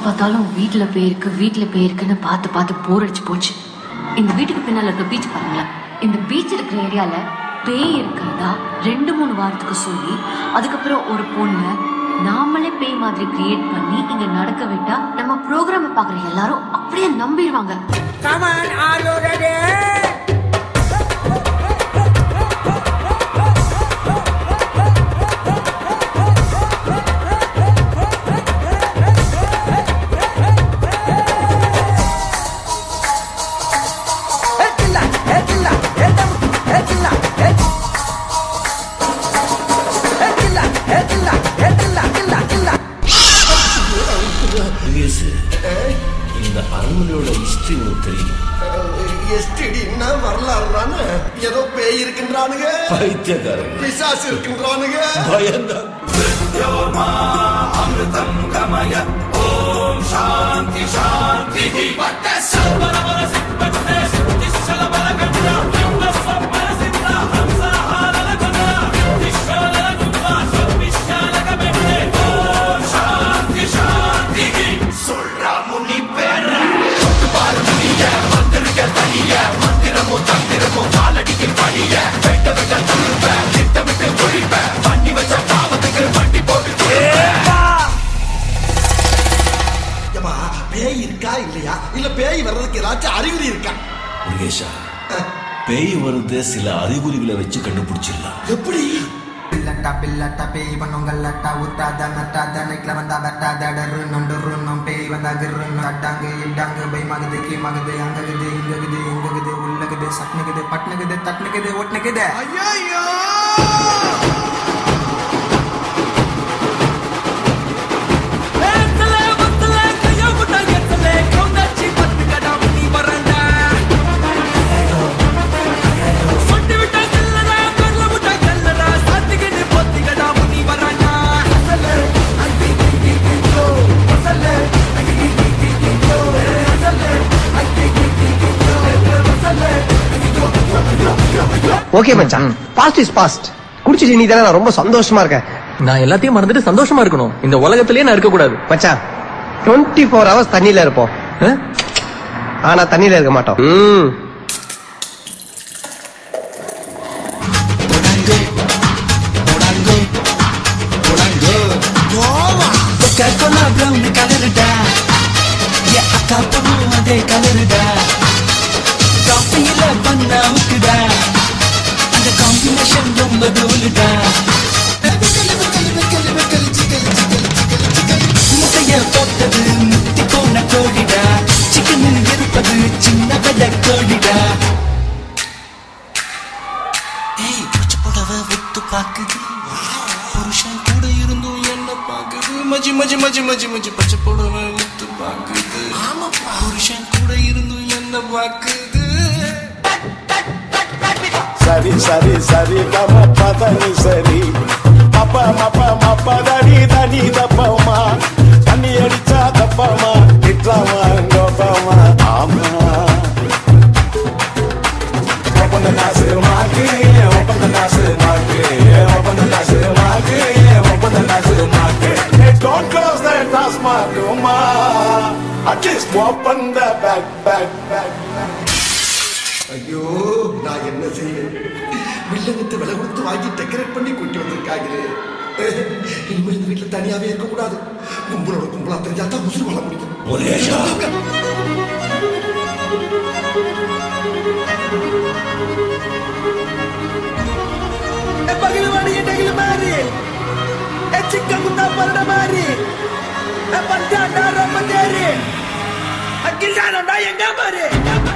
பார்த்தாலும் வீட்ல பேருக்கு வீட்ல பேருக்குன்னு பார்த்து பார்த்து போர் அடிச்சு போச்சு இந்த வீட்டுக்கு பின்னால இருக்க பீச் பாருங்களேன் இந்த பீச் இருக்கிற ஏரியால பேய் இருக்கிறதா ரெண்டு மூணு வாரத்துக்கு சொல்லி அதுக்கப்புறம் ஒரு பொண்ணு நாமளே பேய் மாதிரி கிரியேட் பண்ணி இங்க நடக்க விட்டா நம்ம ப்ரோக்ராம் பாக்குற எல்லாரும் அப்படியே நம்பிடுவாங்க யுகேஷ், இந்த அரண்மனையோட ஹிஸ்டரி உனக்கு தெரியும் எஸ்டிடின்னா வரலாறுறானு ஏதோ பேய் இருக்கின்றானுங்க பைத்தியக்காரன் பிசாசு இருக்கின்றானுங்க பயந்தான் ஏம்மா, பேய் இருக்கா இல்லையா இல்ல பேய் வர்றதுக்கு ஏதாச்சும் அறிகுறி இருக்கா முருகேஷா பேய் வருது சில அறிகுறிகளை வச்சு கண்டுபிடிச்சிடலாம் எப்படி பில்லட்டா பில்லட்டா பேய் பண்ணுங்கல்லட்டா உத்தாத நட்டாத நைட்ல வந்தா வெட்டாத டரு நொண்டு ருன்னும் பேய் வந்தா கிருன்னு அட்டாங்கு இட்டாங்கு பை மகுது கீ மகுது அங்ககுது இங்ககுது இங்ககுது உள்ளகுது சட்னுகுது பட்னுகுது தட்னுகுது ஒட்னுகுது ஐயோ ஓகே மச்சான் பாஸ்ட் இஸ் பாஸ்ட் குடிச்சிட்டு நீ தானே நான் ரொம்ப சந்தோஷமா இருக்கேன் நான் எல்லாத்தையும் மறந்துட்டு சந்தோஷமா இருக்கணும் இந்த உலகத்திலேயே நான் இருக்க கூடாது மச்சான் டுவெண்ட்டி ஃபோர் ஹவர்ஸ் தண்ணியில இருப்போம் ஆனா தண்ணியில இருக்க மாட்டோம் ம் கலருடா அக்கா பொண்ணு அதே கலருடா காப்பியில பண்ண அமுக்குடா அந்த காம்பினேஷன் ரொம்ப தூளுடா முட்டைய போட்டது முத்தி போன கோழிடா சிக்கன் இருப்பது சின்ன வெட கோழிடா ஏய் பச்ச புடவ விட்டு பாக்குது புருஷன் கூட இருந்தும் என்ன பாக்குது மஜி மஜி மஜி மஜி மஜி பச்சை புடவ விட்டு பாக்குது புருஷன் கூட இருந்தும் என்ன பாக்குது சரி சரி சரி கம பதனி சரி மப்ப மப்ப மப்ப தடி தடி தப்பமா தண்ணி அடிச்சா தப்பமா இட்லாமா கோப்பமா ஆமா ஒப்பந்த நாசு மாக்கு ஒப்பந்த நாசு மாக்கு ஒப்பந்த நாசு மாக்கு ஒப்பந்த நாசு மாக்கு Don't close that Tasmak, Uma. At least open the back, back, back, back. ஐயோ நான் என்ன செய்ய வில்லங்கத்தை விலை கொடுத்து வாங்கி டெக்கரேட் பண்ணி கூட்டி வந்திருக்காங்களே இனிமேல் இந்த வீட்டுல தனியாவே இருக்க கூடாது கும்பலோட கும்பலா தெரிஞ்சா தான் உசுறு வாழ முடியும் முருகேஷா பகிலுவாடி எட்டைகள் மாறி சிக்க குந்தா பரட மாறி பஞ்சாண்டா ரொம்ப தேரி அக்கில் எங்க மாறி